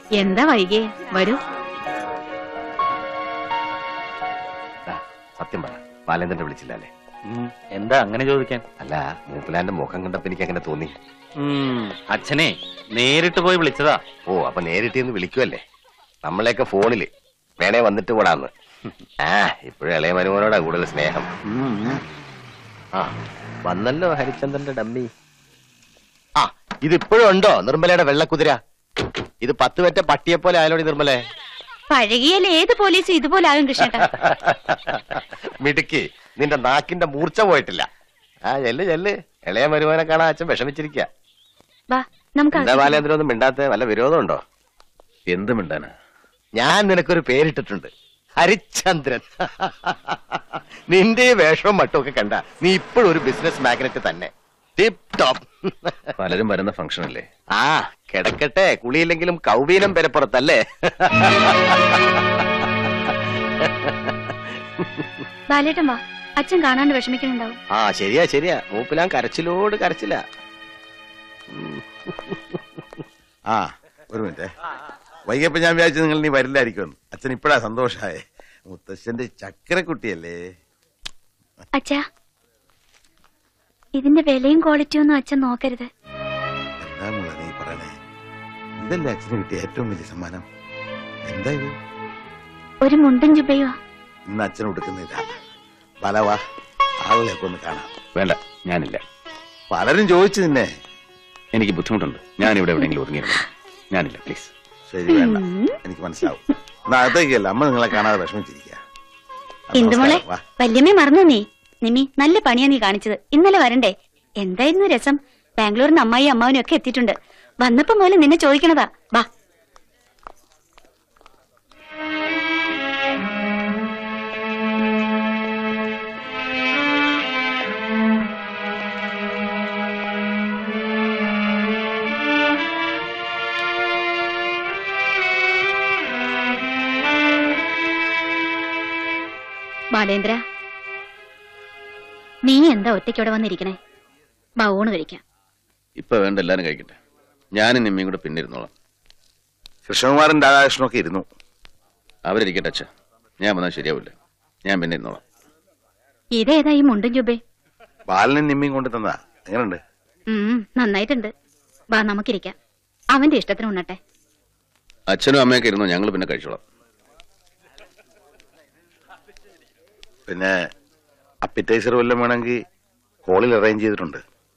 എന്താ വൈകിയേ വരൂ ദാ, സത്യം പറ ബാലേന്ദ്രനെ വിളിച്ചില്ല അല്ലേ ഉം, എന്താ അങ്ങനെ ചോദിക്കാൻ അല്ല മൂപ്പിലാന്റെ മുഖം കണ്ടപ്പോ എനിക്ക് അങ്ങനെ തോന്നി ഉം, അച്ഛനെ നേരിട്ട് പോയി വിളിച്ചതാ ഓ അപ്പൊ നേരിട്ട് ഇന്ന് വിളിക്കുമല്ലേ നമ്മളെയൊക്കെ ഫോണില് വേണേ വന്നിട്ട് കൂടാന്ന് ആ ഇപ്പോഴും ഇളയ മരുമോനോടാ കൂടുതൽ സ്നേഹം ഉം, ഉം. ആ വന്നല്ലോ ഹരിചന്ദ്രന്റെ ഡമ്മി ആ ഇതിപ്പോഴും ഉണ്ടോ നിർമ്മലയുടെ വെള്ളക്കുതിര ഇത് പത്ത് പറ്റ പട്ടിയെ പോലെ ആയാലോടി നിർമ്മലേ പഴകിയാൽ ഏത് പോലീസും ഇതുപോലെ ആകും കൃഷ്ണേട്ടാ മിടുക്കി നിന്റെ നാക്കിന്റെ മൂർച്ച പോയിട്ടില്ല ആ ചെല്ല് ചെല്ല് ഇളയ മരുമോനെ കാണാൻ അച്ഛൻ വിഷമിച്ചിരിക്ക വാ നമുക്ക് എന്താ അകത്ത് ബാലേന്ദ്രൻ ഒന്നും മിണ്ടാത്ത വല്ല വിരോധമുണ്ടോ എന്ത് മിണ്ടാനാ ഞാൻ നിനക്കൊരു പേരിട്ടിട്ടുണ്ട് ഹരിചന്ദ്രൻ നിന്റെ ഈ വേഷവും മട്ടും ഒക്കെ കണ്ട നീ ഇപ്പോഴും ഒരു ബിസിനസ് മാഗ്നറ്റ് തന്നെ ടിപ് ടോപ്പ് പലരും വരുന്ന ഫംഗ്ഷൻ അല്ലേ ആ കിടക്കട്ടെ കുളിയില്ലെങ്കിലും കൗബീനം പെരപ്പുറത്തല്ലേ ബാലേട്ടൻ വാ അച്ഛൻ കാണാണ്ട് വിഷമിക്കുന്നുണ്ടാവും ആ ശരിയാ ശരിയാ മൂപ്പിലാൻ കരച്ചിലോട് കരച്ചില്ല ആ ഒരു മിനിറ്റ് വൈകിയപ്പോ ഞാൻ വിചാരിച്ചു നിങ്ങൾ നീ വരില്ലായിരിക്കും അച്ഛൻ ഇപ്പഴാ സന്തോഷായേ മുത്തശ്ശന്റെ ചക്കരക്കുട്ടിയല്ലേ അച്ഛാ ഇതിന്റെ വിലയും ക്വാളിറ്റിയും ഒന്നും അച്ഛൻ നോക്കരുത് എന്താ മോളെ നീ പറയണേ ഇതല്ലേ അച്ഛന് കിട്ടിയ ഏറ്റവും വലിയ സമ്മാനം എന്താ ഇത് ഒരു മുണ്ടും ജുബയുവാ ഇന്ന് അച്ഛൻ ഉടുക്കുന്നില്ല പലവാ ആളുകളെയൊക്കെ ഒന്ന് കാണാം വേണ്ട ഞാനില്ല പലരും ചോദിച്ചു നിന്നെ എനിക്ക് ബുദ്ധിമുട്ടുണ്ട് ഞാൻ ഇവിടെ എവിടെയെങ്കിലും ഒതുങ്ങിയിരുന്നു ഞാനില്ല പ്ലീസ് ശരി വേണ്ട എനിക്ക് മനസ്സിലാവും എന്നാ അകത്തേക്കല്ല അമ്മ നിങ്ങളെ കാണാതെ വിഷമിച്ചിരിക്കുക ഇന്ദുമോളെ വാ വല്യമ്മേ മറന്നു നീ നിമി നല്ല പണിയാ നീ കാണിച്ചത് ഇന്നലെ വരണ്ടേ എന്തായിരുന്നു രസം ബാംഗ്ലൂരിൽ നിന്ന് അമ്മായി അമ്മാവനും ഒക്കെ എത്തിയിട്ടുണ്ട് വന്നപ്പോ മുതൽ നിന്നെ ചോദിക്കണതാ വാ ബാലേന്ദ്ര നീ എന്താ ഒറ്റയ്ക്കവിടെ വന്നിരിക്കണേ വാ ഊണ് കഴിക്കാം ഇപ്പൊ വേണ്ട എല്ലാരും കഴിക്കട്ടെ ഞാനും നിമ്മയും കൂടെ പിന്നെ ഇരുന്നോളാം കൃഷ്ണകുമാരൻ രാധാകൃഷ്ണനും ഒക്കെ ഇരുന്നു അവരിരിക്കട്ടെ അച്ഛ ഞാൻ വന്നാൽ ശരിയാവില്ല ഞാൻ പിന്നെ ഇരുന്നോളാം ഇതേതാ ഈ മുണ്ടും ജുബേ ബാലനും നിമ്മയും കൊണ്ട് തന്നതാ എങ്ങനെയുണ്ട് ഉം നന്നായിട്ടുണ്ട് വാ നമുക്കിരിക്കാം അവന്റെ ഇഷ്ടത്തിന് ഉണ്ണട്ടെ അച്ഛനും അമ്മയൊക്കെ ഇരുന്നോ ഞങ്ങൾ പിന്നെ കഴിച്ചോളാം പിന്നെ അപ്പിറ്റൈസർ വല്ലതും വേണമെങ്കിൽ ഹോളിൽ അറേഞ്ച് ചെയ്തിട്ടുണ്ട്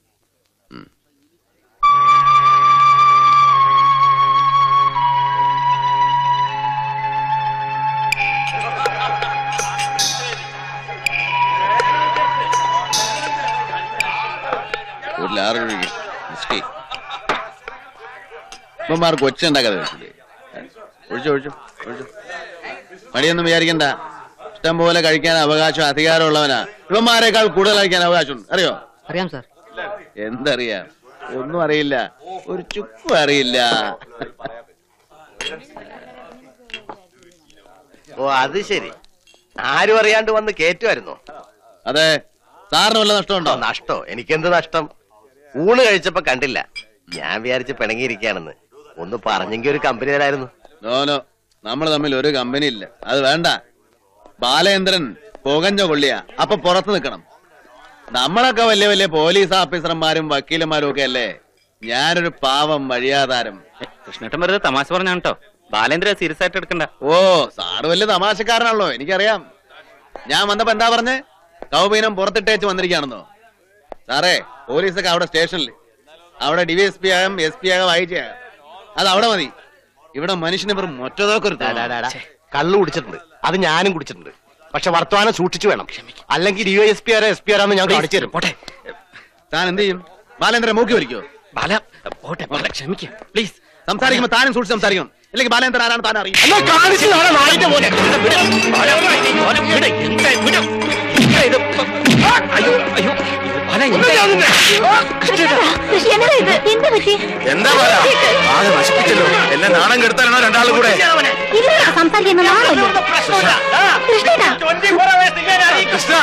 ഒരു ലാറ് ഒഴികെ വിസ്കി ഇപ്പന്മാർക്ക് ഒച്ച ഉണ്ടാക്കാതെ കഴിച്ചില്ലേ ഒഴിച്ചു ഒഴിച്ചു ഒഴിച്ചു മടിയൊന്നും വിചാരിക്കണ്ട ഇഷ്ടം പോലെ കഴിക്കാൻ അവകാശം അധികാരമുള്ളവനാ ഇവന്മാരെക്കാൾ കൂടുതൽ കഴിക്കാൻ അവകാശമുണ്ട് അറിയോ അറിയാം സാർ എന്തറിയാം ഒന്നും അറിയില്ല ഒരു ചുക്കും അറിയില്ല ഓ അത് ശരി ആരും അറിയാണ്ട് വന്ന് കേറ്റുമായിരുന്നോ അതെ സാറിന് വല്ല നഷ്ടമുണ്ടോ നഷ്ടോ എനിക്കെന്ത് നഷ്ടം ഊണ് കഴിച്ചപ്പോ കണ്ടില്ല ഞാൻ വിചാരിച്ച് പിണങ്ങിയിരിക്കുകയാണെന്ന് ഒന്ന് പറഞ്ഞെങ്കിൽ ഒരു കമ്പനി തരായിരുന്നു നോനോ നമ്മൾ തമ്മിൽ ഒരു കമ്പനി ഇല്ല അത് വേണ്ട ബാലേന്ദ്രൻ പുകഞ്ഞ കൊള്ളിയ അപ്പൊ പുറത്ത് നിൽക്കണം നമ്മളൊക്കെ വലിയ വലിയ പോലീസ് ഓഫീസർമാരും വക്കീലന്മാരും ഒക്കെ അല്ലേ ഞാനൊരു പാവം വഴിയാധാരം കൃഷ്ണേട്ടൻ വെറുതെ തമാശ പറഞ്ഞാണ് കേട്ടോ ബാലേന്ദ്ര സീരിയസ് ആയിട്ട് എടുക്കണ്ട ഓ സാറ് വലിയ തമാശക്കാരനാണല്ലോ എനിക്കറിയാം ഞാൻ വന്നപ്പോ എന്താ പറഞ്ഞേ കൗബീനം പുറത്തിട്ടേച്ച് വന്നിരിക്കുകയാണെന്നോ സാറേ പോലീസൊക്കെ അവിടെ സ്റ്റേഷനിൽ അവിടെ ഡിവൈഎസ്പി ആകാം എസ് പി ആകാം ഐ ജി ആകാം അത് അവിടെ മതി ഇവിടെ മനുഷ്യന് വെറും ഒറ്റതൊക്കെ ഒരു ഡാ, ഡാ, ഡാ, ഡാ. കള്ളു കുടിച്ചിട്ടുണ്ട് അത് ഞാനും കുടിച്ചിട്ടുണ്ട് പക്ഷെ വർത്തമാനം സൂക്ഷിച്ചു വേണം അല്ലെങ്കിൽ ഡി എസ് പി ആരോ എസ് പി ആരാന്ന് ഞാൻ കാണിച്ചു തരും പോട്ടെ താൻ എന്ത് ചെയ്യും ബാലേന്ദ്രൻ മൂക്കി വരിക്കോ ബാല പോട്ടെ പോട്ടെ ക്ഷമിക്കുക പ്ലീസ് സംസാരിക്കുമ്പോ താനും സൂക്ഷിച്ച് സംസാരിക്കണം അല്ലെങ്കിൽ ബാലേന്ദ്രൻ ആരാണ് താൻ അറിയും എന്നാ കാണിച്ചു താടാ, നായിന്റെ മോനെ. എന്താ പറ്റി എന്താ പറയാ ആകെ നശിപ്പിച്ചല്ലോ എല്ലാം നാണം കെടുത്താനാണോ രണ്ടാളും കൂടെ ഇല്ല സംസാരിക്കുന്ന നാളല്ലോ കൃഷ്ണേട്ടാ കൃഷ്ണ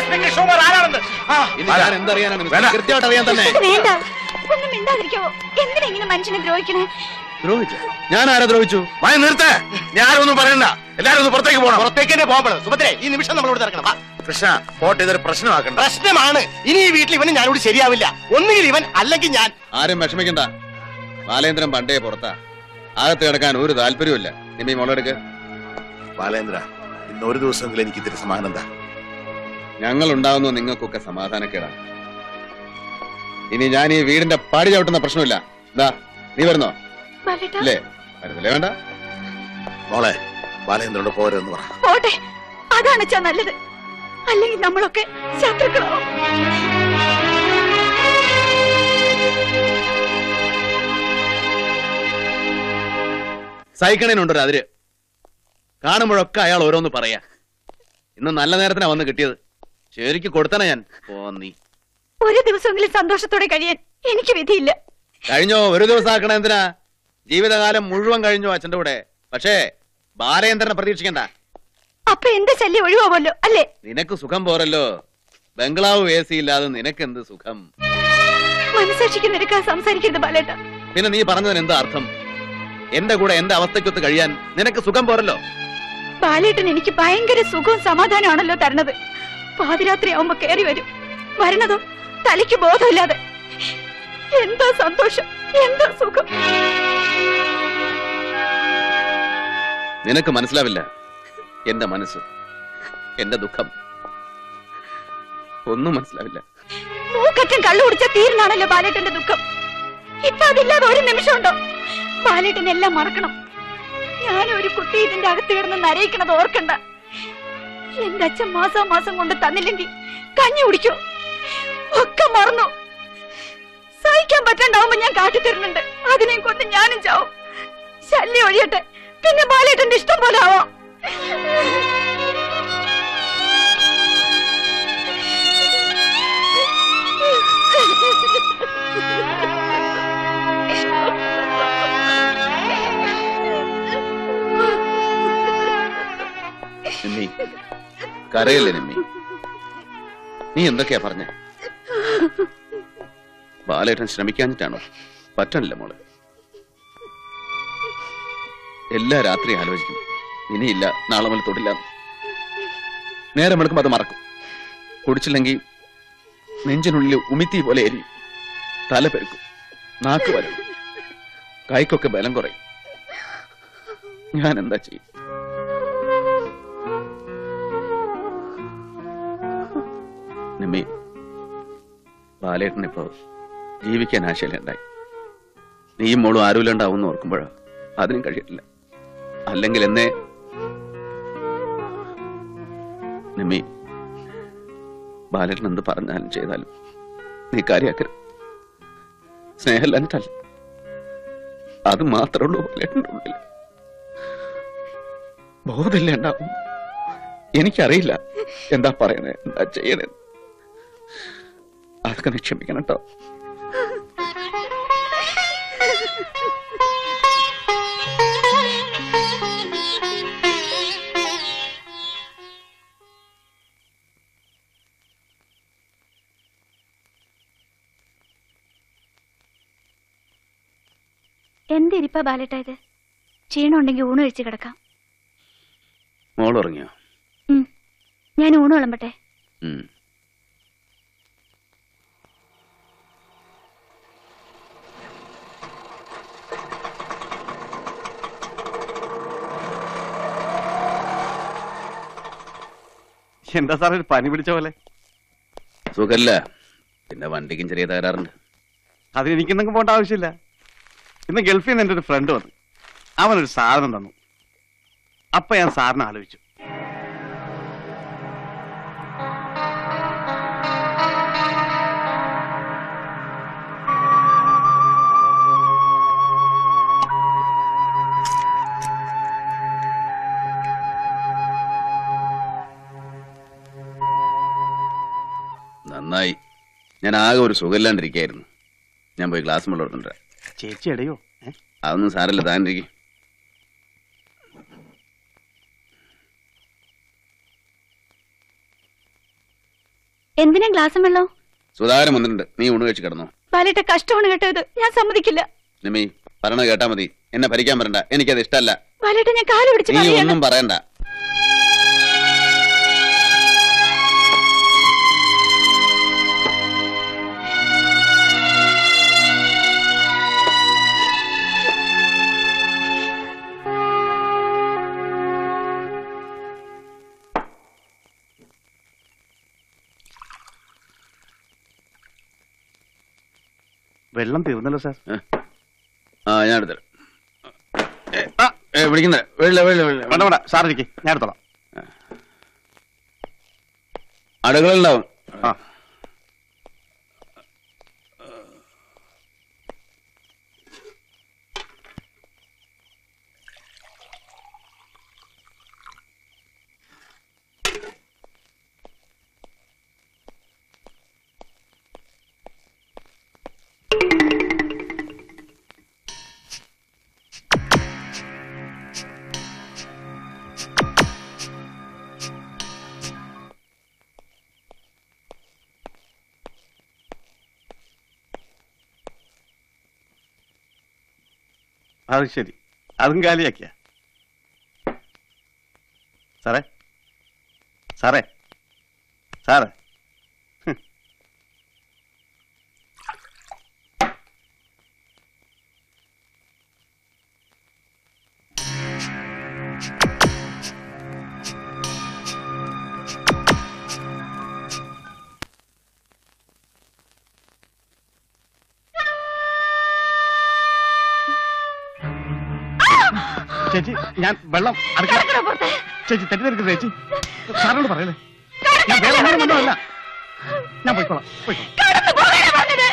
ഇനി ഞാൻ എന്തറിയാനാണ് വേണ്ട. കൃത്യമായിട്ട് അറിയാൻ തന്നെ വേണ്ട ഒന്നും മിണ്ടാതിരിക്കാവോ എന്തിനാ ഇങ്ങനെ മനുഷ്യനെ ദ്രോഹിക്കണേ ദ്രോഹിച്ചു ഞാൻ ആരെ ദ്രോഹിച്ചു വായി നിർത്ത ഞാനൊന്നും പറയണ്ട എല്ലാരും ഒന്ന് പുറത്തേക്ക് പോകണം പുറത്തേക്ക് തന്നെ പോകണം സുഭദ്രേ ഈ നിമിഷം നമ്മളോട് ഇറക്കണം വാ. കൃഷ്ണ പോട്ടെ ഇതൊരു പ്രശ്നമാക്കണ്ട പ്രശ്നമാണ് ഇനി ഈ വീട്ടിൽ ഇവന് ഞാനോട് ശരിയാവില്ല ഒന്നുകിൽ ഇവൻ അല്ലെങ്കിൽ ഞാൻ ആരും വിഷമിക്കണ്ട ബാലേന്ദ്രൻ പണ്ടേ പുറത്താ അകത്ത് കിടക്കാൻ ഒരു താല്പര്യമില്ല നിമ്മി മോളെടുക്ക് ബാലേന്ദ്ര ഇന്ന് ഒരു ദിവസമെങ്കിലും എനിക്ക് ഇത്തിരി സമാനം എന്താ ഞങ്ങൾ ഉണ്ടാവുന്നു നിങ്ങൾക്കൊക്കെ സമാധാനക്കേടാണ് ഇനി ഞാൻ ഈ വീടിന്റെ പടി ചവിട്ടുന്ന പ്രശ്നമില്ല എന്താ നീ വരുന്നോ ബാലേട്ട ഇല്ലേ വരുന്നില്ലേ വേണ്ട മോളെ ബാലേന്ദ്രനോട് പോരെന്ന് പറ പോട്ടെ അതാണ് അച്ഛാ നല്ലത് അല്ലെങ്കിൽ നമ്മളൊക്കെ ശത്രുക്കളാവും സഹിക്കണേനുണ്ടൊരു അതിര് കാണുമ്പോഴൊക്കെ അയാൾ ഓരോന്ന് പറയാ ഇന്ന് നല്ല നേരത്തിനാ വന്ന് കിട്ടിയത് ശരിക്ക് കൊടുത്തനെ ഞാൻ പോന്നി ഒരു ദിവസമെങ്കിലും സന്തോഷത്തോടെ കഴിയാൻ എനിക്ക് വിധിയില്ല കഴിഞ്ഞോ ഒരു ദിവസം ആക്കണ എന്തിനാ ജീവിതകാലം മുഴുവൻ കഴിഞ്ഞു അച്ഛന്റെ കൂടെ പക്ഷേ ബാലേന്ദ്രനെ പ്രതീക്ഷിക്കണ്ട അപ്പൊ എന്റെ ശല്യം ഒഴിവാവല്ലോ അല്ലേ നിനക്ക് സുഖം പോരല്ലോ ബംഗ്ലാവ് എ സി ഇല്ലാതെ നിനക്കെന്ത് സുഖം മനസാക്ഷിക്ക് നിരക്കാൻ സംസാരിക്കരുത് ബാലേട്ട പിന്നെ നീ പറഞ്ഞതിന് എന്താ അർത്ഥം എന്റെ കൂടെ എന്റെ അവസ്ഥയ്ക്കൊത്ത് കഴിയാൻ നിനക്ക് സുഖം പോരല്ലോ ബാലേട്ടൻ എനിക്ക് ഭയങ്കര സുഖവും സമാധാനമാണല്ലോ തരണത് പാതിരാത്രി ആവുമ്പോ കയറി വരും വരണതോ തലയ്ക്ക് ബോധമില്ലാതെ എന്താ സന്തോഷം എന്താ സുഖം നിനക്ക് മനസ്സിലാവില്ല എന്റെ മനസ്സ് എന്റെ ദുഃഖം ഒന്നും മനസ്സിലാവില്ല മൂക്കറ്റം കള്ളു കുടിച്ച തീരുന്നാണല്ലോ ബാലേട്ടന്റെ ദുഃഖം ഇപ്പൊ അതില്ലാതെ ഒരു നിമിഷം ഉണ്ടോ ബാലേട്ടൻ എല്ലാം മറക്കണം ഞാൻ ഒരു കുട്ടി ഇതിന്റെ അകത്ത് കിടന്ന് നരയിക്കണത് ഓർക്കണ്ട എന്റെ അച്ഛൻ മാസം മാസം കൊണ്ട് തന്നില്ലെങ്കിൽ കഞ്ഞി കുടിക്കോ ഒക്കെ മറന്നു സഹിക്കാൻ പറ്റണ്ടാവുമ്പോ ഞാൻ കാട്ടിത്തരുന്നുണ്ട് അതിനെ കൊണ്ട് ഞാനും ചാവും ശല്യം ഒഴിയട്ടെ പിന്നെ ബാലേട്ടന്റെ ഇഷ്ടം പോലെ ആവാം നിമ്മി കരയല്ലേ നിമ്മി നീ എന്തൊക്കെയാ പറഞ്ഞ ബാലേട്ടൻ ശ്രമിക്കാഞ്ഞിട്ടാണോ പറ്റണില്ല മോളെ എല്ലാ രാത്രി ആലോചിക്കും ഇനിയില്ല നാളെ മുതൽ തൊടില്ല നേരം എടുക്കുമ്പോൾ അത് മറക്കും കുടിച്ചില്ലെങ്കിൽ നെഞ്ചിനുള്ളിൽ ഉമിത്തി പോലെ എരിയും തല പെരുക്കും നാക്ക് വരും കൈക്കൊക്കെ ബലം കുറയും ഞാൻ എന്താ ചെയ്യും നിമ്മി ബാലേട്ടൻ ഇപ്പോ ജീവിക്കാൻ ആശയമുണ്ടായി നീയും മോളും ആരുമില്ലാണ്ടാവും ഓർക്കുമ്പോഴാ അതിനും കഴിയില്ല അല്ലെങ്കിൽ എന്നെ നിമ്മി ബാലേട്ടൻ എന്ത് പറഞ്ഞാലും ചെയ്താലും നീ കാര്യാക്കരുത് സ്നേഹമില്ലാഞ്ഞിട്ടല്ല അത് മാത്രമേ ഉള്ളൂ ബാലേട്ടൻ്റെ ഉള്ളിൽ ബോധമില്ല ഉണ്ടാവും എനിക്കറിയില്ല എന്താ പറയണേ എന്താ ചെയ്യണേ അതൊക്കെ നീ ക്ഷമിക്കണം കേട്ടോ എന്തിരിപ്പാ ബാലേട്ട ഇത് ക്ഷീണം ഉണ്ടെങ്കിൽ ഊണ് കഴിച്ച് കിടക്കാം മോൾ ഉറങ്ങിയോ ഉം. ഞാൻ ഊണ് വിളമ്പട്ടെ ഉം. എന്താ സാറേ ഒരു പനി പിടിച്ച പോലെ സുഖല്ല പിന്നെ വണ്ടിക്കും ചെറിയ തകരാറുണ്ട് അതിന് എനിക്കിന്നൊക്കെ പോകേണ്ട ആവശ്യമില്ല ഇന്ന് ഗൾഫിൽ നിന്ന് എൻ്റെ ഒരു ഫ്രണ്ട് വന്നു അവനൊരു സാധനം തന്നു അപ്പൊ ഞാൻ സാറിനെ ആലോചിച്ചു നന്നായി ഞാൻ ആകെ ഒരു സുഖമില്ലാണ്ടിരിക്കായിരുന്നു ഞാൻ പോയി ക്ലാസ് മുള്ള കൊടുത്തിട്ടുണ്ട് ചേച്ചി ഇടയോ ഏ? അതൊന്നും സാരല്ല താനിരിക്കും എന്തിനാ ഗ്ലാസും വെള്ളം സുധാകരൻ വന്നിട്ടുണ്ട് നീ ഊണ് കഴിച്ച് കിടന്നോ ബാലേട്ട കഷ്ടമാണ് കേട്ടോ ഇത് ഞാൻ സമ്മതിക്കില്ല നിമ്മി പറയണത് കേട്ടാ മതി എന്നെ ഭരിക്കാൻ വരണ്ട എനിക്കത് ഇഷ്ടമല്ല ബാലേട്ടൻ ഞാൻ കാല് പിടിച്ച് നീ പറയാണ് ഒന്നും പറയണ്ട വെള്ളം തീർന്നല്ലോ സാർ ആ ഞാൻ എടുത്തരാം ഏ, വിളിക്കുന്ന വെള്ള വെള്ള വെള്ള വേണ്ട വേണ്ട സാർ ഇരിക്കും ഞാൻ എടുത്തോളാം അടുക്കളുണ്ടാവും ആ അത് ശരി അതും കാലിയാക്കിയ സാറേ സാറേ സാറേ ഹ്. ചേച്ചി ഞാൻ വെള്ളം അടുക്കള കിടക്കണോ പുറത്ത്? ചേച്ചി തെറ്റിദ്ധരിക്കരുത് ചേച്ചി സാറിനോട് പറയല്ലേ ഞാൻ വേറെ ഒന്നും കൊണ്ടുമല്ല ഞാൻ പോയിക്കോളാം പോയിക്കോളാം കടന്നു പോകാനാ പറഞ്ഞത്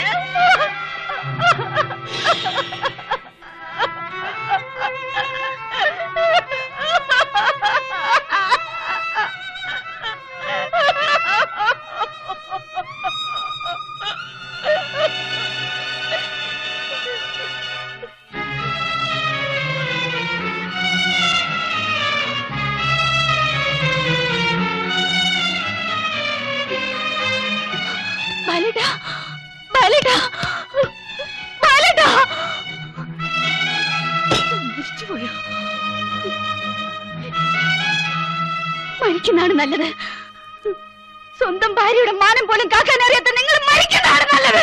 ബാലേട്ടാ ബാലേട്ടാ ബാലേട്ടാ മരിച്ചുപോയോ മരിക്കുന്നതാണ് നല്ലത് സ്വന്തം ഭാര്യയുടെ മാനം പോലും കാക്കാൻ അറിയാത്ത നിങ്ങൾ മരിക്കുന്നതാണ് നല്ലത്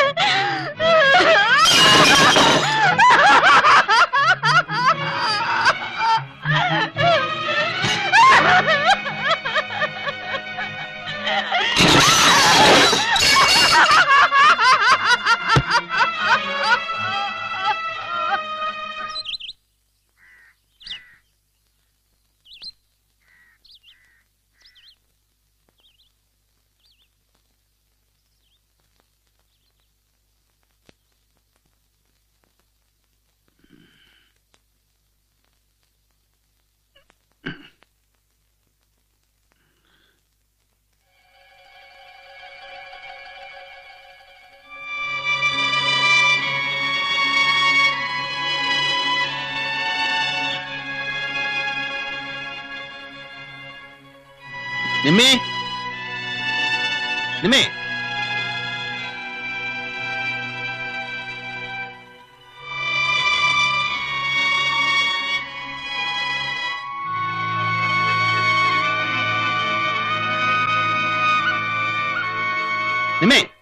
നിമ്മി നിമ്മി നിമ്മി